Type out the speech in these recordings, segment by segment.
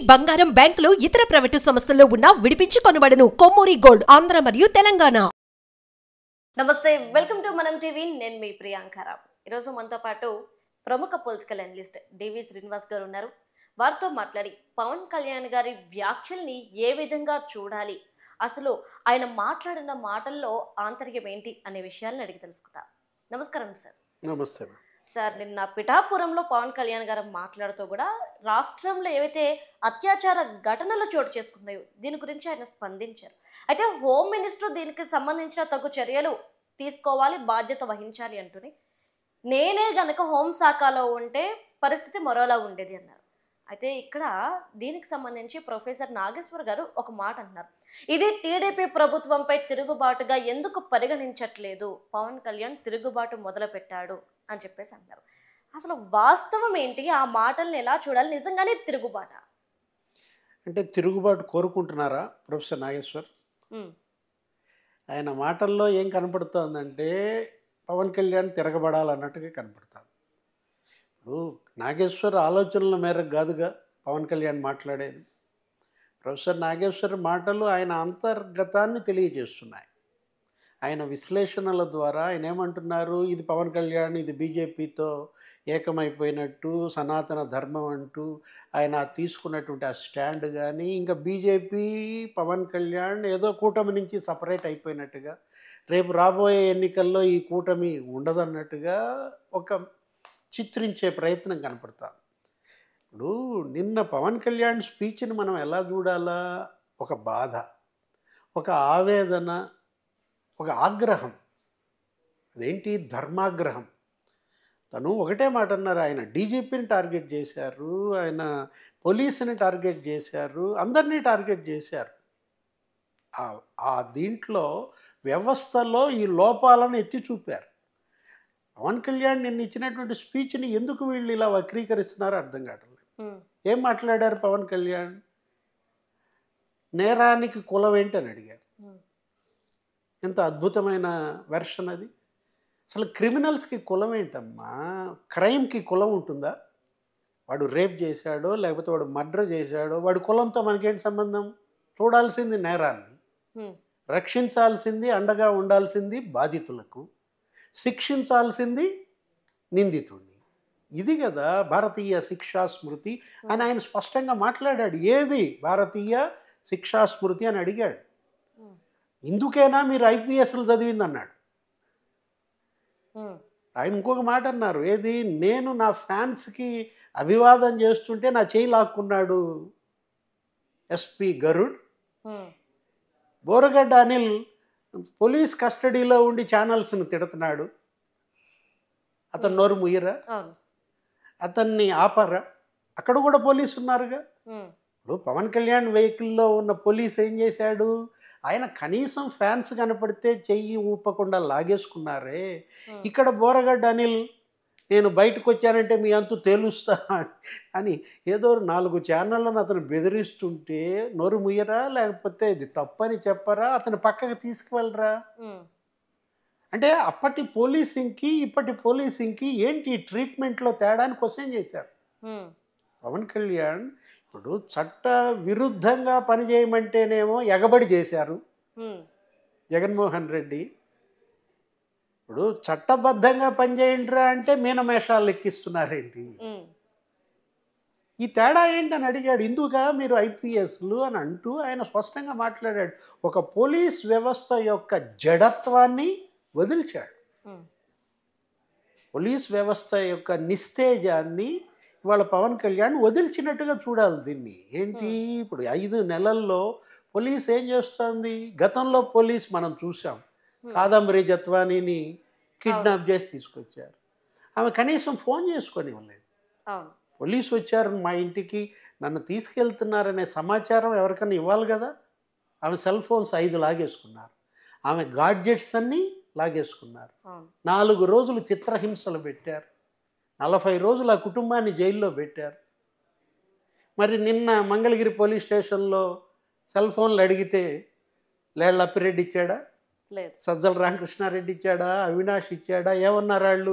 బంగారం బ్యాంకులు ఇతర ప్రైవేటు సంస్థల్లో ఉన్న విడిపించి కొనబడను కొమ్మూరి గోల్డ్ ఆంధ్ర మరియు తెలంగాణ నమస్తే వెల్కమ్ టు మనం టీవీ నేను మీ ప్రియాంకారావు ఈరోజు మనతో పాటు ప్రముఖ పొలిటికల్ అనలిస్ట్ డివి శ్రీనివాస్ గారు ఉన్నారు వారితో మాట్లాడి పవన్ కళ్యాణ్ గారి వ్యాఖ్యల్ని ఏ విధంగా చూడాలి అసలు ఆయన మాట్లాడిన మాటల్లో ఆంతర్యం ఏంటి అనే విషయాలను అడిగి తెలుసుకుందాం నమస్కారం సార్ నమస్తే మేడం. సార్ నిన్న పిఠాపురంలో పవన్ కళ్యాణ్ గారు మాట్లాడుతూ కూడా రాష్ట్రంలో ఏవైతే అత్యాచార ఘటనలు చోటు చేసుకున్నాయో దీని గురించి ఆయన స్పందించారు అయితే హోమ్ మినిస్టర్ దీనికి సంబంధించిన తగు చర్యలు తీసుకోవాలి బాధ్యత వహించాలి అంటూనే నేనే గనక హోంశాఖలో ఉంటే పరిస్థితి మరోలా ఉండేది అన్నారు అయితే ఇక్కడ దీనికి సంబంధించి ప్రొఫెసర్ నాగేశ్వర్ గారు ఒక మాట అన్నారు ఇది టీడీపీ ప్రభుత్వంపై తిరుగుబాటుగా ఎందుకు పరిగణించట్లేదు పవన్ కళ్యాణ్ తిరుగుబాటు మొదలు పెట్టాడు అని చెప్పేసి అన్నారు అసలు వాస్తవం ఏంటి ఆ మాటల్ని ఎలా చూడాలి నిజంగానే తిరుగుబాట అంటే తిరుగుబాటు కోరుకుంటున్నారా ప్రొఫెసర్ నాగేశ్వర్ ఆయన మాటల్లో ఏం కనపడుతోందంటే పవన్ కళ్యాణ్ తిరగబడాలన్నట్టుగా కనపడుతుంది ఇప్పుడు నాగేశ్వర్ ఆలోచనల మేరకు కాదుగా పవన్ కళ్యాణ్ మాట్లాడేది ప్రొఫెసర్ నాగేశ్వర్ మాటలు ఆయన అంతర్గతాన్ని తెలియజేస్తున్నాయి ఆయన విశ్లేషణల ద్వారా ఆయన ఏమంటున్నారు ఇది పవన్ కళ్యాణ్ ఇది బీజేపీతో ఏకమైపోయినట్టు సనాతన ధర్మం అంటూ ఆయన తీసుకున్నటువంటి ఆ స్టాండ్ కానీ ఇంకా బీజేపీ పవన్ కళ్యాణ్ ఏదో కూటమి నుంచి సపరేట్ అయిపోయినట్టుగా రేపు రాబోయే ఎన్నికల్లో ఈ కూటమి ఉండదన్నట్టుగా ఒక చిత్రించే ప్రయత్నం కనపడతాం ఇప్పుడు నిన్న పవన్ కళ్యాణ్ స్పీచ్ని మనం ఎలా చూడాలా ఒక బాధ ఒక ఆవేదన ఒక ఆగ్రహం అదేంటి ధర్మాగ్రహం తను ఒకటే మాట అన్నారు ఆయన డీజీపీని టార్గెట్ చేశారు ఆయన పోలీసుని టార్గెట్ చేశారు అందరినీ టార్గెట్ చేశారు ఆ- ఆ దీంట్లో వ్యవస్థలో ఈ లోపాలను ఎత్తి చూపారు పవన్ కళ్యాణ్ నిన్న ఇచ్చినటువంటి స్పీచ్ని ఎందుకు వీళ్ళు ఇలా వక్రీకరిస్తున్నారో అర్థం కావట్లేదు ఏం మాట్లాడారు పవన్ కళ్యాణ్ నేరానికి కులం ఏంటి అని అడిగారు ఎంత అద్భుతమైన వెర్షన్ అది అసలు క్రిమినల్స్కి కులం ఏంటమ్మా క్రైమ్కి కులం ఉంటుందా వాడు రేప్ చేశాడో లేకపోతే వాడు మర్డర్ చేశాడో వాడి కులంతో మనకేంటి సంబంధం చూడాల్సింది నేరాన్ని రక్షించాల్సింది అండగా ఉండాల్సింది బాధితులకు శిక్షించాల్సింది నిందితుడిని ఇది కదా భారతీయ శిక్షా స్మృతి అని ఆయన స్పష్టంగా మాట్లాడాడు ఏది భారతీయ శిక్షా స్మృతి అని అడిగాడు ఇందుకేనా మీరు ఐపీఎస్లు చదివింది అన్నాడు ఆయన ఇంకొక మాట అన్నారు ఏది నేను నా ఫ్యాన్స్కి అభివాదం చేస్తుంటే నా చేయి లాక్కున్నాడు ఎస్పి గరుడ్ బోరగడ్డ అనిల్ పోలీస్ కస్టడీలో ఉండి ఛానల్స్ని తిడుతున్నాడు అతను నోరు ముయ్యరా అవును అతన్ని ఆపరా అక్కడ కూడా పోలీసు ఉన్నారుగా ఉమ్, ఇప్పుడు పవన్ కళ్యాణ్ వెహికల్లో ఉన్న పోలీస్ ఏం చేశాడు ఆయన కనీసం ఫ్యాన్స్ కనపడితే చెయ్యి ఊపకుండా లాగేసుకున్నారే ఉమ్, ఇక్కడ బోరగడ్డ అనిల్ నేను బయటకు వచ్చానంటే మీ అంతు తేలుస్తా అని ఏదో నాలుగు ఛానళ్ళను అతను బెదిరిస్తుంటే నోరు ముయ్యరా లేకపోతే ఇది తప్పని చెప్పరా అతను పక్కకు తీసుకువెళ్ళరా ఉమ్, అంటే అప్పటి పోలీసింగ్కి ఇప్పటి పోలీసింగ్కి ఏంటి ట్రీట్మెంట్లో తేడాని క్వశ్చన్ చేశారు ఉమ్, పవన్ కళ్యాణ్ ఇప్పుడు చట్ట విరుద్ధంగా పనిచేయమంటేనేమో ఎగబడి చేశారు ఉమ్, జగన్మోహన్ రెడ్డి ఇప్పుడు చట్టబద్ధంగా పనిచేయండిరా అంటే మీనమేషాలు ఎక్కిస్తున్నారేంటి ఉమ్, ఈ తేడా ఏంటని అడిగాడు ఇందుక మీరు ఐపీఎస్లు అని అంటూ ఆయన స్పష్టంగా మాట్లాడాడు ఒక పోలీస్ వ్యవస్థ యొక్క జడత్వాన్ని వదిల్చాడు ఉమ్, పోలీస్ వ్యవస్థ యొక్క నిస్తేజాన్ని ఇవాళ పవన్ కళ్యాణ్ వదిల్చినట్టుగా చూడాలి దీన్ని ఏంటి ఇప్పుడు ఐదు నెలల్లో పోలీస్ ఏం చేస్తోంది గతంలో పోలీస్ మనం చూసాం ఉమ్, కాదంబరి జత్వానీని కిడ్నాప్ చేసి తీసుకొచ్చారు ఆమె కనీసం ఫోన్ చేసుకొని ఇవ్వలేదు అవును పోలీసు వచ్చారు మా ఇంటికి నన్ను తీసుకెళ్తున్నారనే సమాచారం ఎవరికైనా ఇవ్వాలి కదా ఆమె సెల్ ఫోన్స్ ఐదు లాగేసుకున్నారు ఆమె గాడ్జెట్స్ అన్నీ లాగేసుకున్నారు అవును నాలుగు రోజులు చిత్రహింసలు పెట్టారు నలభై రోజులు ఆ కుటుంబాన్ని జైల్లో పెట్టారు మరి నిన్న మంగళగిరి పోలీస్ స్టేషన్లో సెల్ ఫోన్లు అడిగితే లేళ్ళ అప్పిరెడ్డి ఇచ్చాడా లేదు సజ్జల రామకృష్ణారెడ్డి ఇచ్చాడా అవినాష్ ఇచ్చాడా ఏమన్నారు వాళ్ళు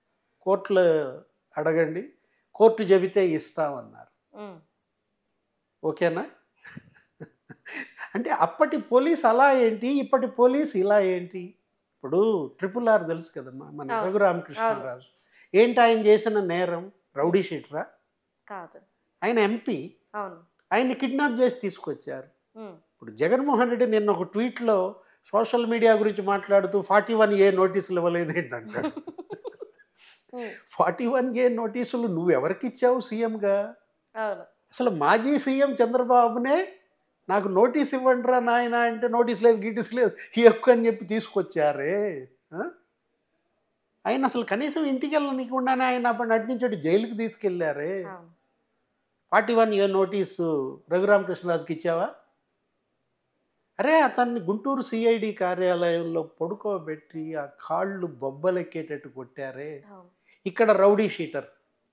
కోర్టులో అడగండి కోర్టు చెబితే ఇస్తామన్నారు ఉమ్, ఓకేనా అంటే అప్పటి పోలీస్ అలా ఏంటి ఇప్పటి పోలీస్ ఇలా ఏంటి ఇప్పుడు ట్రిపుల్ ఆర్ తెలుసు కదమ్మా మన అవును. రఘురామకృష్ణరాజు ఏంటి ఆయన చేసిన నేరం రౌడీ షీటరా కాదు ఆయన ఎంపీ అవును ఆయన్ని కిడ్నాప్ చేసి తీసుకొచ్చారు ఉమ్, ఇప్పుడు జగన్మోహన్ రెడ్డి నిన్న ఒక ట్వీట్లో సోషల్ మీడియా గురించి మాట్లాడుతూ ఫార్టీ వన్ ఏ నోటీసులు ఇవ్వలేదు ఏంటంటాడు ఉమ్, ఫార్టీ వన్ ఏ నోటీసులు నువ్వు ఎవరికి ఇచ్చావు సీఎంగా అవును అసలు మాజీ సీఎం చంద్రబాబునే నాకు నోటీస్ ఇవ్వండిరా నాయన అంటే నోటీస్ లేదు గీటీస్ లేదు ఈ హక్కు అని చెప్పి తీసుకొచ్చారే ఆ? ఆయన అసలు కనీసం ఇంటికి వెళ్ళనీయకుండానే ఆయన అప్పుడు అటు నుంచి అటు జైలుకి తీసుకెళ్లారే అవును ఫార్టీ వన్ ఇయర్ నోటీసు రఘురామకృష్ణరాజుకి ఇచ్చావా అరే అతన్ని గుంటూరు సిఐడి కార్యాలయంలో పడుకోబెట్టి ఆ కాళ్ళు బొబ్బలెక్కేటట్టు కొట్టారే అవును ఇక్కడ రౌడీ షీటర్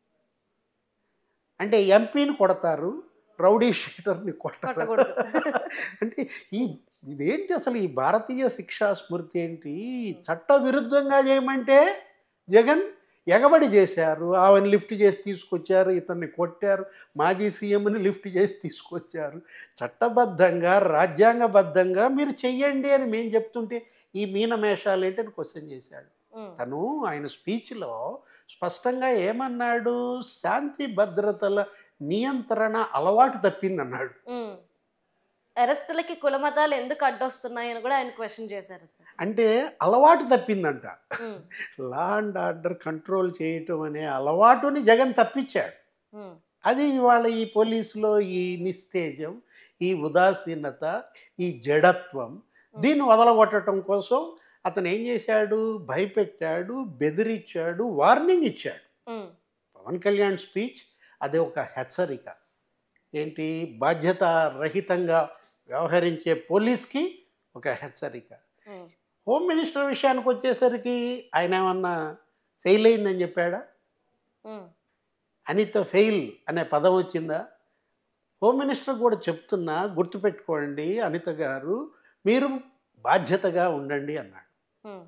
అంటే ఎంపీని కొడతారు రౌడీ షీటర్ని కొట్టరు కొట్టకూడదు అంటే ఈ ఇదేంటి అసలు ఈ భారతీయ శిక్షా స్మృతి ఏంటి చట్ట విరుద్ధంగా చేయమంటే జగన్ ఎగబడి చేశారు ఆమెను లిఫ్ట్ చేసి తీసుకొచ్చారు ఇతన్ని కొట్టారు మాజీ సీఎంని లిఫ్ట్ చేసి తీసుకొచ్చారు చట్టబద్ధంగా రాజ్యాంగబద్ధంగా మీరు చెయ్యండి అని మేము చెప్తుంటే ఈ మీనమేషాలు ఏంటని క్వశ్చన్ చేశాడు ఉమ్, తను ఆయన స్పీచ్లో స్పష్టంగా ఏమన్నాడు శాంతి భద్రతల నియంత్రణ అలవాటు తప్పిందన్నాడు ఉమ్. అరెస్టులకి కుల మతాలు ఎందుకు అడ్డొస్తున్నాయి అని కూడా ఆయన క్వశ్చన్ చేశారు సార్ అంటే అలవాటు తప్పిందంట um, law and order control చేయటం అనే అలవాటుని జగన్ తప్పించాడు ఉమ్, అది ఇవాళ ఈ పోలీసులో ఈ నిస్తేజం ఈ ఉదాసీనత ఈ జడత్వం దీన్ని వదలగొట్టడం కోసం అతను ఏం చేశాడు భయపెట్టాడు బెదిరించాడు వార్నింగ్ ఇచ్చాడు ఉమ్, పవన్ కళ్యాణ్ స్పీచ్ అది ఒక హెచ్చరిక ఏంటి బాధ్యత రహితంగా వ్యవహరించే పోలీస్కి ఒక హెచ్చరిక ఉమ్. హోమ్ మినిస్టర్ విషయానికి వచ్చేసరికి ఆయన ఏమన్నా ఫెయిల్ అయిందని చెప్పాడా ఉమ్, అనిత ఫెయిల్ అనే పదం వచ్చిందా హోమ్ మినిస్టర్ కూడా చెప్తున్నా గుర్తుపెట్టుకోండి అనిత గారు మీరు బాధ్యతగా ఉండండి అన్నాడు ఉమ్.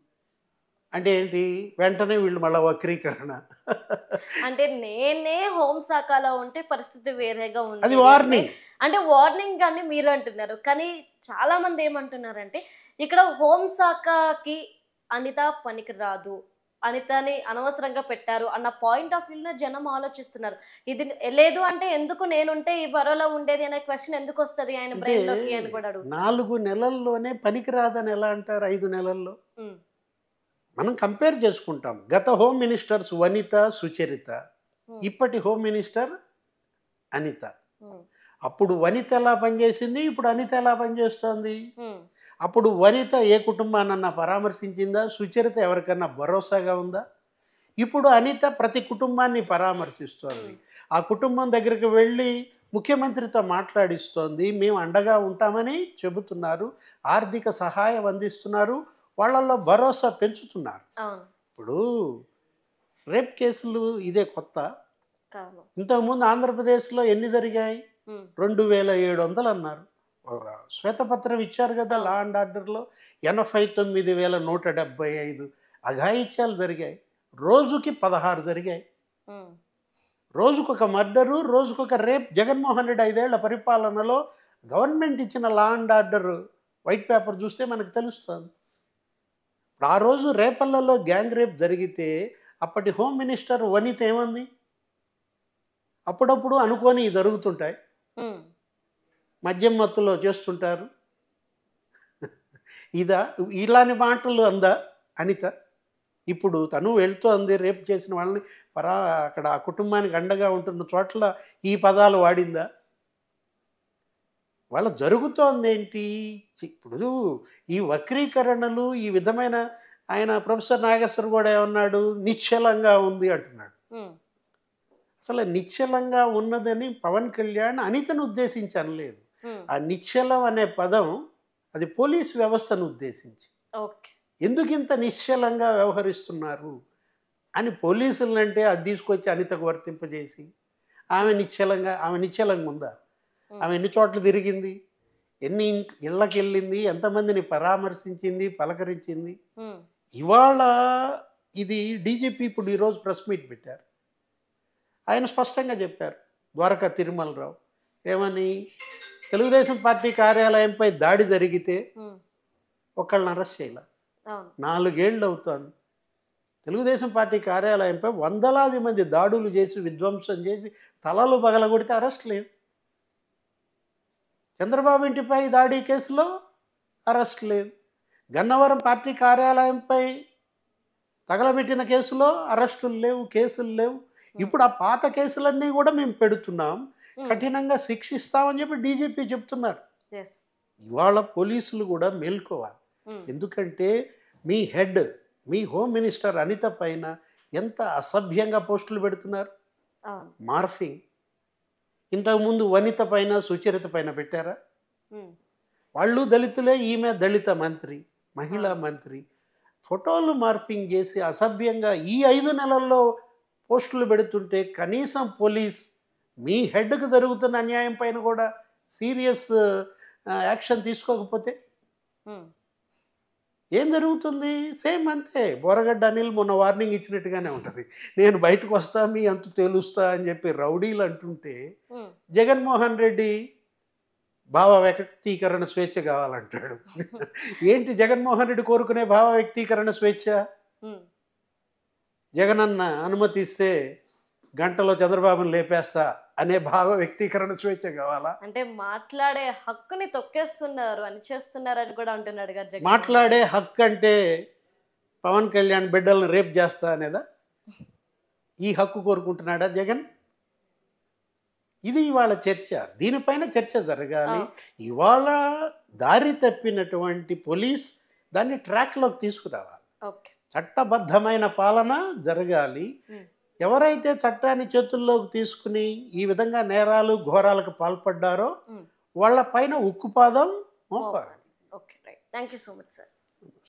అంటే ఏంటి వెంటనే వీళ్ళు మళ్ళీ వక్రీకరణ అంటే నేనే హోంశాఖలో ఉంటే పరిస్థితి వేరేగా ఉంది అది వార్నింగ్ అంటే వార్నింగ్ అని మీరు అంటున్నారు కానీ చాలా మంది ఏమంటున్నారంటే ఇక్కడ హోంశాఖకి అనిత పనికిరాదు అనితని అనవసరంగా పెట్టారు అన్న పాయింట్ ఆఫ్ వ్యూలో జనం ఆలోచిస్తున్నారు ఇది లేదు అంటే ఎందుకు నేనుంటే ఈ బరోలో ఉండేది అనే క్వశ్చన్ ఎందుకు వస్తుంది ఆయన అంటే బ్రెయిన్ లోకి అని కూడా అడుగుతారు నాలుగు నెలల్లోనే పనికిరాదని ఎలా అంటారు ఐదు నెలల్లో ఉమ్, మనం కంపేర్ చేసుకుంటాం గత home ministers Vanitha Sucharitha um, ఇప్పటి హోమ్ మినిస్టర్ అనిత ఉమ్, అప్పుడు వనిత ఎలా పనిచేసింది ఇప్పుడు అనిత ఎలా పనిచేస్తోంది ఉమ్, అప్పుడు వనిత ఏ కుటుంబాన్నన్నా పరామర్శించిందా సుచరిత ఎవరికన్నా భరోసాగా ఉందా ఇప్పుడు అనిత ప్రతి కుటుంబాన్ని పరామర్శిస్తోంది ఆ కుటుంబం దగ్గరికి వెళ్ళి ముఖ్యమంత్రితో మాట్లాడిస్తోంది మేము అండగా ఉంటామని చెబుతున్నారు ఆర్థిక సహాయం అందిస్తున్నారు వాళ్ళల్లో భరోసా పెంచుతున్నారు అవును ఇప్పుడు రేప్ కేసులు ఇదే కొత్త కాదు ఇంతకుముందు ఆంధ్రప్రదేశ్లో ఎన్ని జరిగాయి ఉమ్, రెండు వేల ఏడు వందలు అన్నారు ఒక శ్వేతపత్రం ఇచ్చారు కదా లా అండ్ ఆర్డర్లో ఎనభై తొమ్మిది వేల నూట డెబ్బై ఐదు అఘాయిత్యాలు జరిగాయి రోజుకి పదహారు జరిగాయి ఉమ్, రోజుకొక మర్డరు రోజుకొక రేప్ జగన్మోహన్ రెడ్డి ఐదేళ్ల పరిపాలనలో గవర్నమెంట్ ఇచ్చిన law and order white paper చూస్తే మనకు తెలుస్తుంది ఇప్పుడు ఆ రోజు రేపల్లలో గ్యాంగ్ రేప్ జరిగితే అప్పటి హోమ్ మినిస్టర్ వనిత ఏమంది అప్పుడప్పుడు అనుకోని జరుగుతుంటాయి ఉమ్, మద్యం మత్తులో చేస్తుంటారు ఇదా ఇలాంటి మాటలు అందా అనిత ఇప్పుడు తను వెళ్తోంది రేపు చేసిన వాళ్ళని పరా అక్కడ ఆ కుటుంబానికి అండగా ఉంటున్న చోట్ల ఈ పదాలు వాడిందా వాళ్ళ జరుగుతోంది ఏంటి చి- ఇప్పుడు ఈ వక్రీకరణలు ఈ విధమైన ఆయన ప్రొఫెసర్ నాగేశ్వర్ కూడా ఏమన్నాడు నిశ్చలంగా ఉంది అంటున్నాడు ఉమ్, అసలు నిశ్చలంగా ఉన్నదని పవన్ కళ్యాణ్ అనితను ఉద్దేశించి అనలేదు ఉమ్, ఆ నిశ్చలం అనే పదం అది పోలీస్ వ్యవస్థను ఉద్దేశించి ఓకే ఎందుకు ఇంత నిశ్చలంగా వ్యవహరిస్తున్నారు అని పోలీసులంటే అది తీసుకొచ్చి అనితకు వర్తింపజేసి ఆమె నిశ్చలంగా ఆమె నిశ్చలంగా ఉందా ఆమె ఎన్ని చోట్ల తిరిగింది ఎన్ని ఇన్- ఇళ్ళకి వెళ్ళింది ఎంతమందిని పరామర్శించింది పలకరించింది ఉమ్, ఇవాళ ఇది డీజీపీ ఇప్పుడు ఈరోజు ప్రెస్ మీట్ పెట్టారు ఆయన స్పష్టంగా చెప్పారు ద్వారకా తిరుమలరావు ఏమని తెలుగుదేశం పార్టీ కార్యాలయంపై దాడి జరిగితే ఉమ్, ఒకళ్ళని అరెస్ట్ చేయాల అవును నాలుగేళ్ళు అవుతోంది తెలుగుదేశం పార్టీ కార్యాలయంపై వందలాది మంది దాడులు చేసి విధ్వంసం చేసి తలలు పగలగొడితే అరెస్ట్ లేదు చంద్రబాబు ఇంటిపై దాడి కేసులో అరెస్ట్ లేదు గన్నవరం పార్టీ కార్యాలయంపై తగలబెట్టిన కేసులో అరెస్టులు లేవు కేసులు లేవు ఇప్పుడు ఆ పాత కేసులన్నీ కూడా మేము పెడుతున్నాం కఠినంగా శిక్షిస్తామని చెప్పి డీజీపీ చెప్తున్నారు ఎస్ ఇవాళ పోలీసులు కూడా మేల్కోవాలి ఎందుకంటే మీ హెడ్ మీ హోమ్ మినిస్టర్ అనిత పైన ఎంత అసభ్యంగా పోస్టులు పెడుతున్నారు అవును మార్ఫింగ్ ఇంతకుముందు వనిత పైన సుచరిత పైన పెట్టారా ఉమ్, వాళ్ళు దళితులే ఈమె దళిత మంత్రి మహిళా మంత్రి ఫోటోలు మార్ఫింగ్ చేసి అసభ్యంగా ఈ ఐదు నెలల్లో పోస్టులు పెడుతుంటే కనీసం పోలీస్ మీ హెడ్కి జరుగుతున్న అన్యాయం పైన కూడా సీరియస్ యాక్షన్ తీసుకోకపోతే ఉమ్, ఏం జరుగుతుంది సేమ్ అంతే బోరగడ్డ అనిల్ మొన్న వార్నింగ్ ఇచ్చినట్టుగానే ఉంటుంది నేను బయటకు వస్తా మీ అంతు తేలుస్తా అని చెప్పి రౌడీలు అంటుంటే ఉమ్, జగన్మోహన్ రెడ్డి భావ వ్యక్తీకరణ స్వేచ్ఛ కావాలంటాడు ఏంటి జగన్మోహన్ రెడ్డి కోరుకునే భావ వ్యక్తీకరణ స్వేచ్ఛ ఉమ్, జగనన్న అనుమతిస్తే గంటలో చంద్రబాబును లేపేస్తా అనే భావ వ్యక్తీకరణ స్వేచ్ఛ కావాలా అంటే మాట్లాడే హక్కుని తొక్కేస్తున్నారు అని చేస్తున్నారు అని కూడా అంటున్నాడు కదా జగన్ మాట్లాడే హక్కు అంటే పవన్ కళ్యాణ్ బిడ్డలను రేప్ చేస్తా అనేదా ఈ హక్కు కోరుకుంటున్నాడా జగన్ ఇది ఇవాళ చర్చ దీనిపైన చర్చ జరగాలి ఇవాళ దారి తప్పినటువంటి పోలీస్ దాన్ని ట్రాక్లోకి తీసుకురావాలి ఓకే చట్టబద్ధమైన పాలన జరగాలి Hmm. ఎవరైతే చట్టాన్ని చేతుల్లోకి తీసుకుని ఈ విధంగా నేరాలు ఘోరాలకు పాల్పడ్డారో Hmm. వాళ్ళ పైన ఉక్కుపాదం మోపాలి okay right thank you so much sir